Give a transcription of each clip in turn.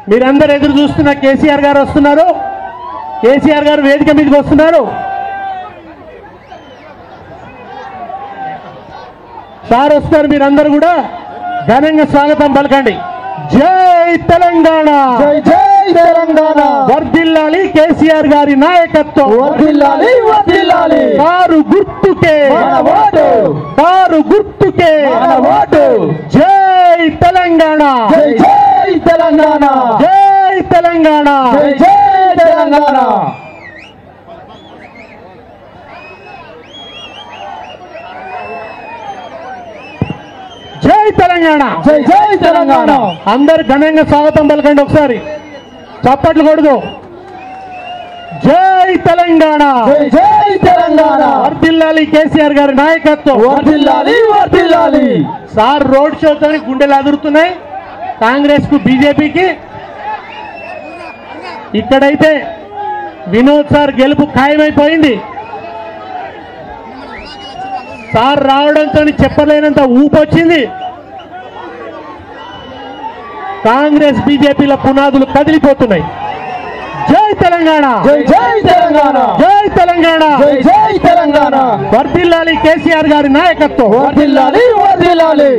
మీరందరూ ఎదురు చూస్తున్న కేసీఆర్ గారు వస్తున్నారు కేసీఆర్ గారు వేదిక మీదకి వస్తున్నారు సార్ వస్తారు మీరందరూ కూడా ఘనంగా స్వాగతం పలకండి జై తెలంగాణ జై జై తెలంగాణ వర్ధిల్లాలి కేసీఆర్ గారి నాయకత్వం వర్ధిల్లాలి వర్ధిల్లాలి కారు గుర్తుకే మన ఓటు కారు గుర్తుకే మన ఓటు జై తెలంగాణ జై జై తెలంగాణ జై తెలంగాణ జై జై తెలంగాణ జై తెలంగాణ జై జై తెలంగాణ అందరు ఘనంగా స్వాగతం పలకండి ఒకసారి చప్పట్లు కొడుదు జై తెలంగాణ జై జై తెలంగాణ వర్ధిల్లాలి కేసీఆర్ గారి నాయకత్వం వర్ధిల్లాలి వర్ధిల్లాలి సార్ రోడ్ షోతో గుండెలు అదురుతున్నాయి కాంగ్రెస్ కు బీజేపీకి ఇక్కడైతే వినోద్ సార్ గెలుపు ఖాయమైపోయింది సార్ రావడంతో చెప్పలేనంత ఊపొచ్చింది కాంగ్రెస్ బీజేపీల పునాదులు కదిలిపోతున్నాయి జై తెలంగాణ జై జై తెలంగాణ జై తెలంగాణ జై జై తెలంగాణ వర్ధిల్లాలి కేసీఆర్ గారి నాయకత్వం వర్ధిల్లాలి వర్ధిల్లాలి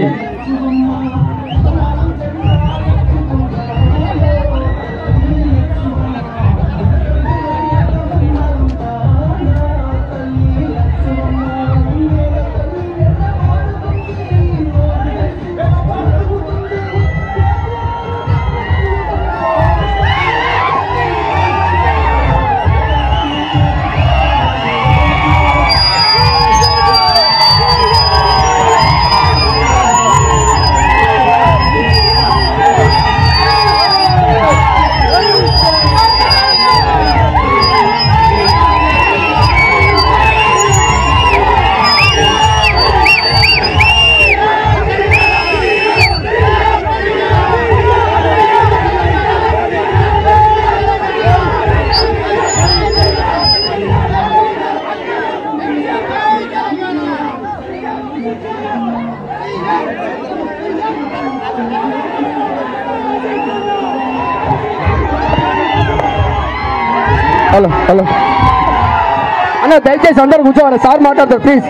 హలో హలో అన్న దయచేసి అందరూ కూర్చోవాలి సార్ మాట్లాడతారు ప్లీజ్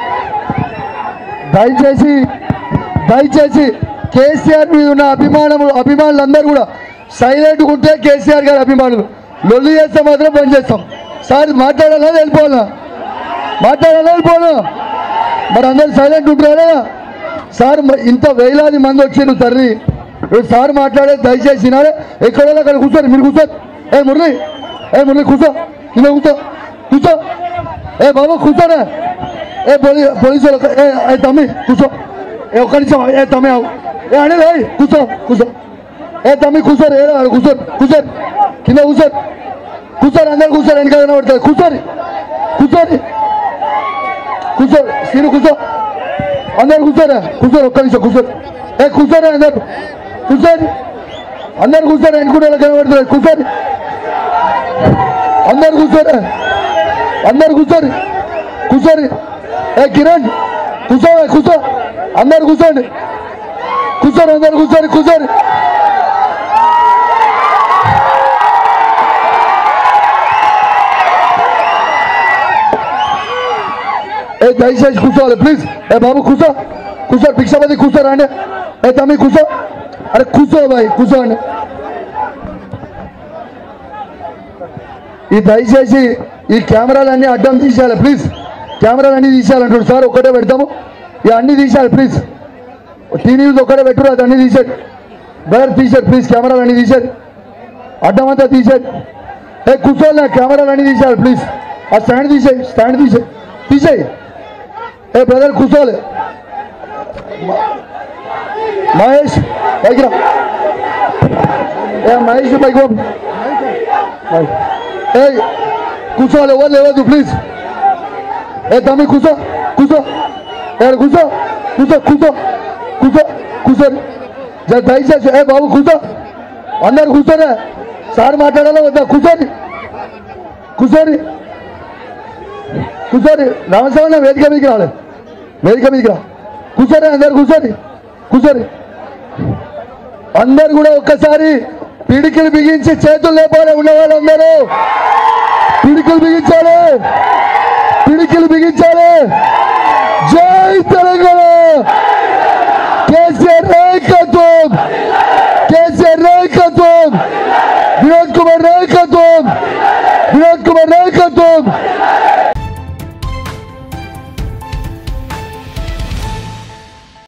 దయచేసి దయచేసి కేసీఆర్ మీద ఉన్న అభిమానము అభిమానులందరూ కూడా సైలెంట్ ఉంటే కేసీఆర్ గారి అభిమానులు లొల్లి చేస్తే మాత్రం బంద్ చేస్తాం సార్ మాట్లాడాలా వెళ్ళిపోవాలా మాట్లాడాలా వెళ్ళిపోవాలా మరి అందరు సైలెంట్ ఉంటారా సార్ మ- ఇంత వేలాది మంది వచ్చారు తల్లి ఇప్పుడు సార్ మాట్లాడే దయచేసి వినాలి ఎక్కడ వాళ్ళు అక్కడ కూర్చోరు మీరు కూర్చోరు ఏ మురళి ఏ మురళి కూర్చో కింద కూర్చో కూర్చో ఏ బాబు కూర్చోరా ఏ పోలీ పోలీసు వాళ్ళు ఒక- ఏ ఏ తమ్మి కూర్చో ఏ ఒక్క నిమిషం ఏ తమ్మి ఆగు ఏ అనేది ఏయ్, కూర్చో కూర్చో ఏ తమ్మి కూర్చోరు ఏ ఆడ కూర్చోరు కూర్చోరు కింద కూర్చోరు కూర్చోరు అందరు కూర్చోరు వెనక కనబడుతుంది కూర్చోరి కూర్చోరి కూర్చో సీను కూర్చో అందరు కూర్చోరా కూర్చోరు ఒక్క నిమిషం కూర్చోరు ఏ కూర్చోరా అందరు కూర్చోరి అందరు కూర్చోరు ఎన్నుకుంటే కనబడుతుంది కూర్చోరి అందరు కూర్చోరా అందరు కూర్చోరి కూర్చోరి ఏ కిరణ్ కూర్చో కూర్చో అందరు కూర్చోండి కూర్చోరు అందరు కూర్చోరి కూర్చోరి ఏ దయచేసి కూర్చోవాలి ప్లీజ్ ఏ బాబు కూర్చో కూర్చో భిక్షాపతి కూర్చోరా అండి ఏ తమ్మి కూర్చో అరే కూర్చో బాయ్ కూర్చోండి ఈ దయచేసి ఈ కెమెరాలన్నీ అడ్డం తీసేయాలి ప్లీజ్ కెమెరాలన్నీ తీసేయాలంటాడు సార్ ఒక్కటే పెడతాము ఇక అన్ని తీసేయాలి ప్లీజ్ టీ న్యూస్ ఒక్కటే పెట్టురు అది అన్ని తీసేది బయట తీసేది ప్లీజ్ కెమెరాలు అన్ని తీసేది అడ్డం అంతా తీసేది ఏ కూర్చోలే కెమెరాలు అన్ని తీసేయాలి ప్లీజ్ ఆ స్టాండ్ తీసేయి స్టాండ్ తీసేయి తీసేయి ఏ బ్రదర్ కూర్చోలే మ- మహేష్ పైకి రా ఏ మహేష్ పైకి పంపు. మహేష్. ఏ కూర్చోవాలి ఎవరు లేవద్దు ప్లీజ్ ఏ తమ్మి కూర్చో కూర్చో ఏ కూర్చో కూర్చో కూర్చో కూర్చో కూర్చోని జర దయచేసి ఏ బాబు కూర్చో అందరు కూర్చోరే సార్ మాట్లాడాలా వద్దా కూర్చోని కూర్చోని కూర్చోని రామస్వామి వేదిక మీదకి రాలేదు వేదిక మీదకి రా కూర్చోని అందరు కూర్చోని కూర్చోని అందరు కూడా ఒక్కసారి పిడికిలు బిగించి చేతులు లేపాలి ఉన్న వాళ్ళందరూ పిడికిలు బిగించాలి పిడికిలు బిగించాలి జై తెలంగాణ కేసీఆర్ నాయకత్వం కేసీఆర్ నాయకత్వం వినోద్ కుమార్ నాయకత్వం వినోద్ కుమార్ నాయకత్వం